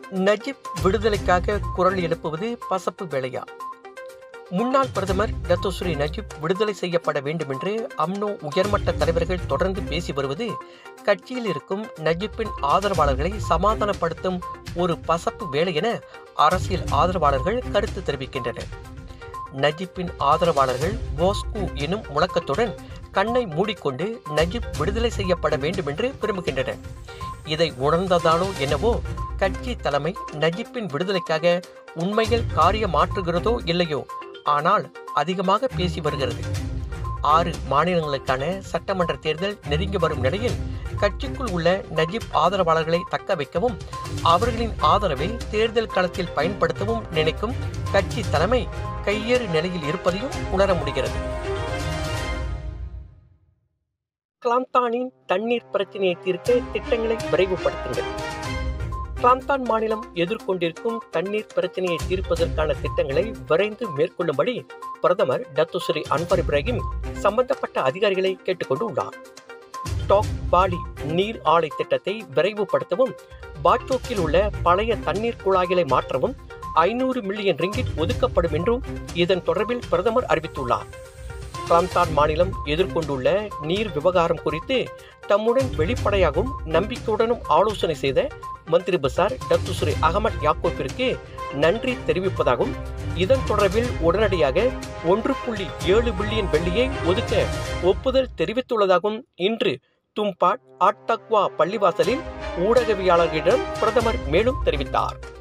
Najib விடுதலைக்காக குரல் எழுப்புவது பசப்பு வேலையா முன்னாள் பிரதமர் டத்தோஸ்ரீ நஜிப் விடுதலை செய்யப்பட வேண்டும் என்று அம்னோ உயர்மட்ட தலைவர்கள் தொடர்ந்து பேசி வருவது கட்சியில் இருக்கும் நஜிப்பின் ஆதரவாளர்களை சமாதானப்படுத்தும் ஒரு பசப்பு வேலை என அரசியல் ஆதரவாளர்கள் கருத்து தெரிவிக்கின்றனர் நஜிப்பின் ஆதரவாளர்கள் போஸ்கு எனும் முழக்கத்துடன் கண்ணை மூடிக்கொண்டு நஜிப் விடுதலை செய்யப்பட வேண்டும் என்று விரும்புகின்றனர் இதை உணர்ந்ததாலோ என்னவோ கட்சி தலைமை நஜிப்பின் விடுதலைக்காக உண்மையில் காரியமாற்றுகிறதோ இல்லையோ ஆனால் அதிகமாக பேசி வருகிறது ஆறு மாநிலங்களுக்கான சட்டமன்ற தேர்தல் நெருங்கி வரும் நிலையில் கட்சிக்குள் உள்ள நஜிப் ஆதரவாளர்களை தக்க வைக்கவும் அவர்களின் ஆதரவை தேர்தல் களத்தில் பயன்படுத்தவும் நினைக்கும் கட்சி தலைமை கையேறு நிலையில் இருப்பதையும் உணர முடிகிறது கிளாந்தானின் தண்ணீர் பிரச்சனையை தீர்க்க திட்டங்களை விரைவுபடுத்துங்கள் கிளாந்தான் மாநிலம் எதிர்கொண்டிருக்கும் தண்ணீர் பிரச்சனையை தீர்ப்பதற்கான திட்டங்களை விரைந்து மேற்கொள்ளும்படி பிரதமர் டத்துஸ்ரீ அன்வர் இப்ராஹிம் சம்பந்தப்பட்ட அதிகாரிகளை கேட்டுக்கொண்டு உள்ளார் டாக் பாலி நீர் ஆலை திட்டத்தை விரைவுபடுத்தவும் பாட்டோக்கில் உள்ள பழைய தண்ணீர் குழாய்களை மாற்றவும் ஐநூறு மில்லியன் ரிங்கிட் ஒதுக்கப்படும் என்றும் இதன் தொடர்பில் பிரதமர் அறிவித்துள்ளார் கிளாந்தான் மாநிலம் எதிர்கொண்டுள்ள நீர் விவகாரம் குறித்து தம்முடன் வெளிப்படையாகவும் நம்பிக்கையுடனும் ஆலோசனை செய்த மந்திரி பசார் டத்துஸ்ரீ அகமட் யாக்கோப்பிற்கு நன்றி தெரிவிப்பதாகவும் இதன் தொடர்பில் உடனடியாக ஒன்று புள்ளி ஏழு பில்லியன் வெள்ளியை ஒதுக்க ஒப்புதல் தெரிவித்துள்ளதாகவும் இன்று தும்பாட் ஆட்டக்வா பள்ளிவாசலில் ஊடகவியாளர்களிடம் பிரதமர் மேலும் தெரிவித்தார்